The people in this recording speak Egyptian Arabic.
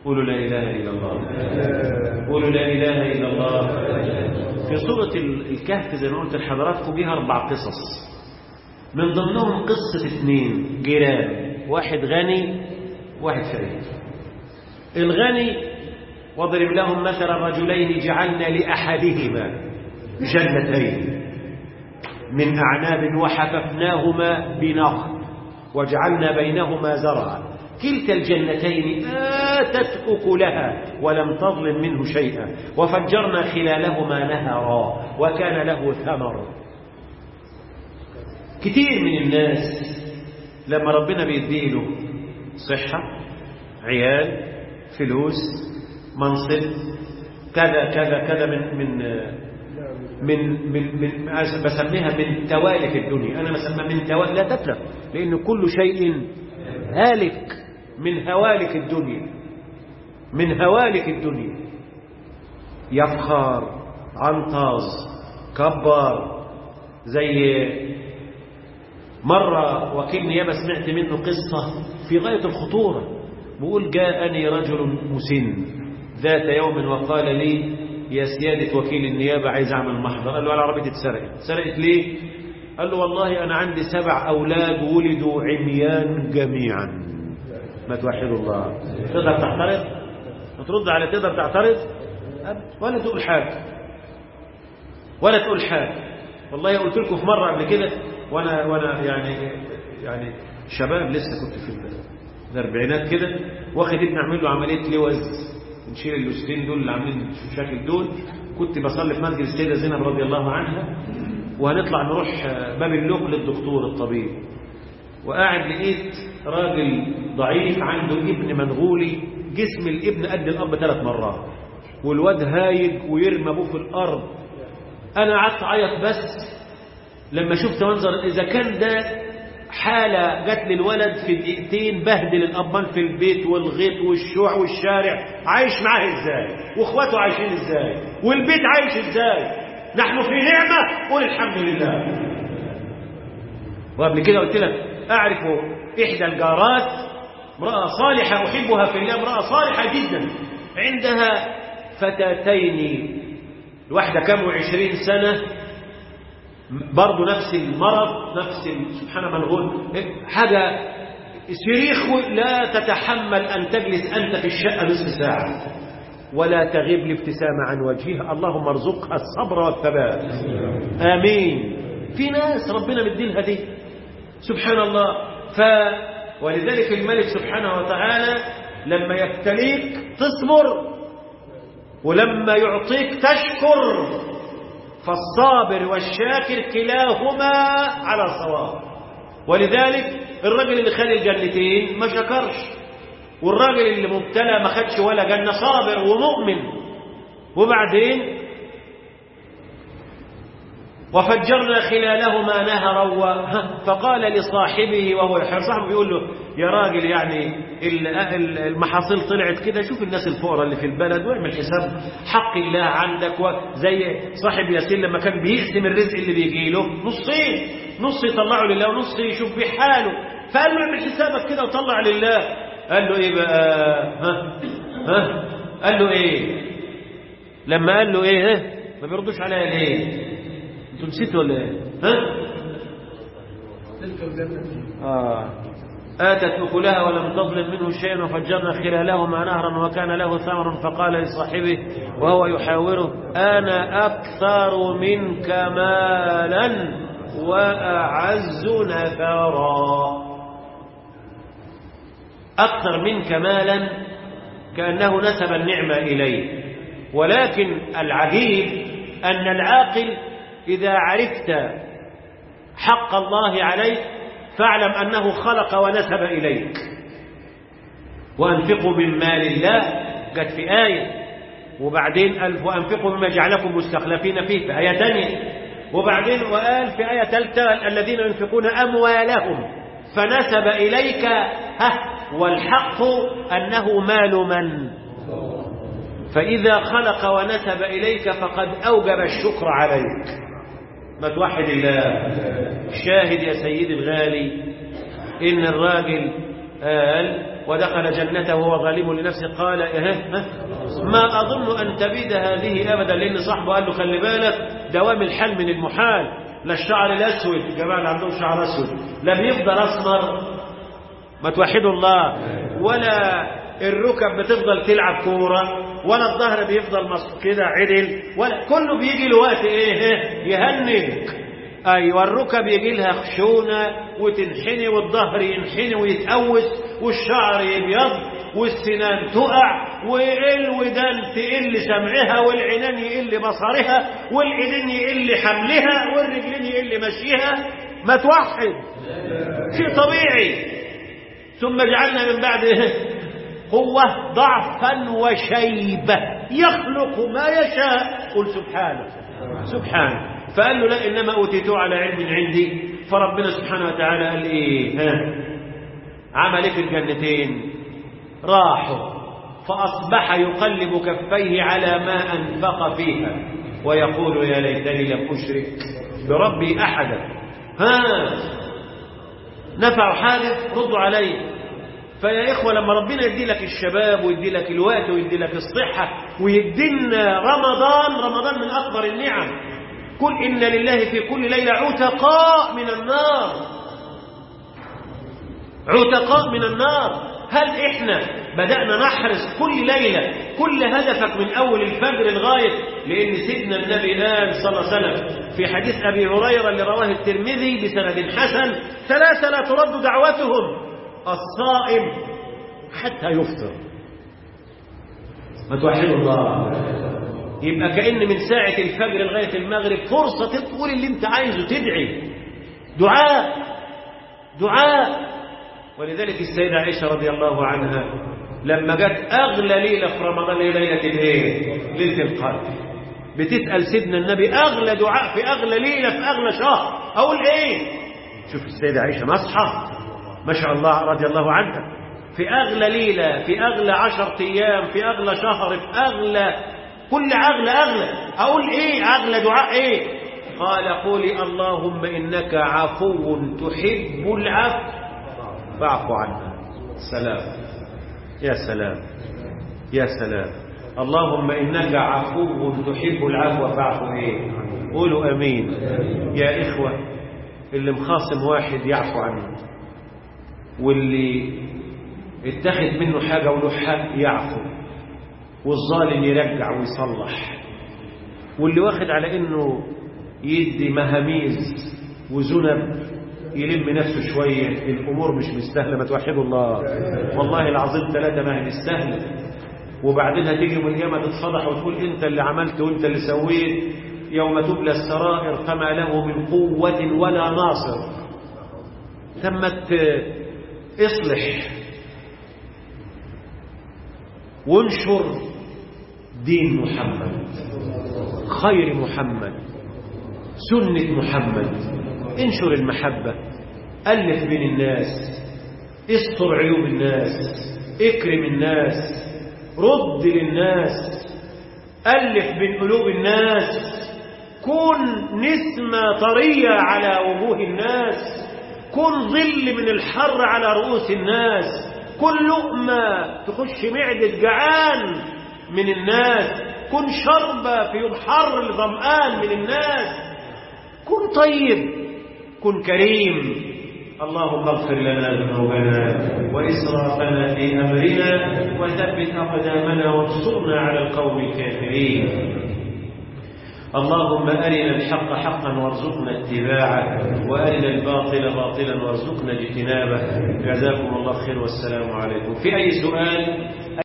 قولوا لا إله إلا الله قولوا لا إله إلا الله في سورة الكهف زي ما قلت لحضراتكم بيها أربع قصص من ضمنهم قصة اثنين جيران واحد غني واحد فقير الغني واضرب لهم مثلا رجلين جعلنا لأحدهما جنتين من أعناب وحففناهما بنخل وجعلنا بينهما زرعا كلتا الجنتين آتت أكلها ولم تظلم منه شيئا وفجرنا خلالهما نهرا وكان له ثمر كتير من الناس لما ربنا بيديله صحة عيال فلوس منصب كذا كذا كذا من من من من, من بسميها من توالف الدنيا انا بسميها من توالف لا تتلف لان كل شيء هالك من هوالك الدنيا من هوالك الدنيا يفخر عنطز كبر زي مرة وكيل نيابة سمعت منه قصة في غاية الخطورة بقول جاءني رجل مسن ذات يوم وقال لي يا سيادة وكيل النيابة عايز أعمل محضر قال له على عربيتي اتسرقت اتسرقت ليه قال له والله أنا عندي سبع أولاد ولدوا عميان جميعا ما توحدوا الله تقدر تعترض وترد على تقدر تعترض ولا تقول حاجة ولا تقول حاجة والله قلت لكم في مرة قبل كده وانا وانا يعني يعني شباب لسه كنت في الاربعينات كده واخد ابني اعمل له عمليه لوز نشيل اللوستين دول اللي عاملين الشكل دول كنت بصلي في مسجد السيده زينب رضي الله عنها وهنطلع نروح باب اللوك للدكتور الطبيب وقاعد لقيت راجل ضعيف عنده ابن منغولي جسم الابن قد الاب ثلاث مرات والواد هايج ويرمى ابوه في الارض انا قعدت اعيط بس لما شفت منظر إذا كان ده حالة جت للولد في دقيقتين بهدل الأبان في البيت والغيط والشوع والشارع عايش معاه إزاي واخواته عايشين إزاي والبيت عايش إزاي نحن في نعمة قول الحمد لله وقبل كده قلت لك أعرف إحدى الجارات امرأة صالحة أحبها في الله امرأة صالحة جدا عندها فتاتين الواحدة كم وعشرين سنة برضه نفس المرض نفس سبحان من غل حاجة صريخ لا تتحمل أن تجلس أنت في الشقة نصف ساعة ولا تغيب الابتسامة عن وجهها اللهم ارزقها الصبر والثبات آمين في ناس ربنا مدينها دي سبحان الله ف ولذلك الملك سبحانه وتعالى لما يبتليك تصبر ولما يعطيك تشكر فالصابر والشاكر كلاهما على صواب ولذلك الراجل اللي خد الجنتين ما شكرش والراجل اللي مبتلى ما خدش ولا جنة صابر ومؤمن وبعدين وفجرنا خلالهما نهرا و... فقال لصاحبه وهو يحر صاحبه بيقول له يا راجل يعني المحاصيل طلعت كده شوف الناس الفقراء اللي في البلد واعمل حساب حق الله عندك وزي صاحب ياسين لما كان بيقسم الرزق اللي بيجي له نصين نص يطلعه لله ونص يشوف بحاله فقال له اعمل حسابك كده وطلع لله قال له ايه بقى ها ها قال له ايه لما قال له ايه ها ما بيردوش عليا ليه انتوا نسيتوا ولا ايه ها آه. آتت أكلها ولم تظلم منه شيئا وفجرنا خلالهما نهرا وكان له ثمر فقال لصاحبه وهو يحاوره أنا أكثر منك مالا وأعز نفرا أكثر منك مالا كأنه نسب النعمة إليه ولكن العجيب أن العاقل إذا عرفت حق الله عليك فاعلم أنه خلق ونسب إليك وأنفقوا من مال الله قد في آية وبعدين ألف وأنفقوا مما جعلكم مستخلفين فيه في آية ثانية وبعدين وقال في آية ثالثة الذين ينفقون أموالهم فنسب إليك ها والحق أنه مال من فإذا خلق ونسب إليك فقد أوجب الشكر عليك ما توحد الله شاهد يا سيدي الغالي إن الراجل قال ودخل جنته وهو ظالم لنفسه قال إيه ما أظن أن تبيد هذه أبدا لأن صاحبه قال له خلي بالك دوام الحل من المحال لا الشعر الأسود الجماعة اللي عندهم شعر أسود لم يفضل أسمر ما توحدوا الله ولا الركب بتفضل تلعب كورة ولا الظهر بيفضل كده عدل ولا كله بيجي له وقت ايه يهنج ايوه الركب يجي لها خشونه وتنحني والظهر ينحني ويتقوس والشعر يبيض والسنان تقع والودان تقل سمعها والعينان يقل بصرها والايدين يقل حملها والرجلين يقل مشيها ما توحد شيء طبيعي ثم جعلنا من بعد قوة ضعفا وشيبة يخلق ما يشاء قل سبحانه سبحانه فقال له لا إنما أوتيته على علم عندي فربنا سبحانه وتعالى قال إيه ها عمل في الجنتين راحوا فأصبح يقلب كفيه على ما أنفق فيها ويقول يا ليتني لم أشرك بربي أحدا ها نفع حادث ردوا عليه فيا إخوة لما ربنا يدي لك الشباب ويدي لك الوقت ويدي لك الصحة ويدينا رمضان رمضان من أكبر النعم قل إن لله في كل ليلة عتقاء من النار عتقاء من النار هل إحنا بدأنا نحرص كل ليلة كل هدفك من أول الفجر لغاية لأن سيدنا النبي قال صلى الله عليه وسلم في حديث أبي هريرة اللي رواه الترمذي بسند حسن ثلاثة لا ترد دعوتهم الصائم حتى يفطر ما توحدوا الله يبقى كأن من ساعة الفجر لغاية المغرب فرصة تقول اللي انت عايزه تدعي دعاء دعاء ولذلك السيدة عائشة رضي الله عنها لما جت أغلى ليلة في رمضان هي ليلة الايه؟ ليلة القدر بتسأل سيدنا النبي أغلى دعاء في أغلى ليلة في أغلى شهر أقول إيه؟ شوف السيدة عائشة مصحى ما شاء الله رضي الله عنها في أغلى ليلة في أغلى عشر أيام في أغلى شهر في أغلى كل أغلى أغلى أقول إيه أغلى دعاء إيه قال قولي اللهم إنك عفو تحب العفو فاعف عنا سلام يا سلام يا سلام اللهم إنك عفو تحب العفو فاعف إيه قولوا أمين يا إخوة اللي مخاصم واحد يعفو عنه واللي اتخذ منه حاجة وله حق يعفو والظالم يرجع ويصلح واللي واخد على انه يدي مهاميز وذنب يلم نفسه شوية الأمور مش مستاهلة ما توحدوا الله والله العظيم ثلاثة ما هي مستاهلة وبعدين هتيجي يوم القيامة تتفضح وتقول أنت اللي عملت وأنت اللي سويت يوم تبلى السرائر فما له من قوة ولا ناصر ثمت اصلح وانشر دين محمد خير محمد سنة محمد انشر المحبة ألف بين الناس استر عيوب الناس اكرم الناس رد للناس ألف بين قلوب الناس كن نسمة طرية على وجوه الناس كن ظل من الحر على رؤوس الناس كن لقمة تخش معدة جعان من الناس كن شربة في يوم حر لظمآن من الناس كن طيب كن كريم اللهم اغفر لنا ذنوبنا وإسرافنا في أمرنا وثبت أقدامنا وانصرنا على القوم الكافرين اللهم أرنا الحق حقا وارزقنا اتباعه وأرنا الباطل باطلا وارزقنا اجتنابه جزاكم الله خير والسلام عليكم في أي سؤال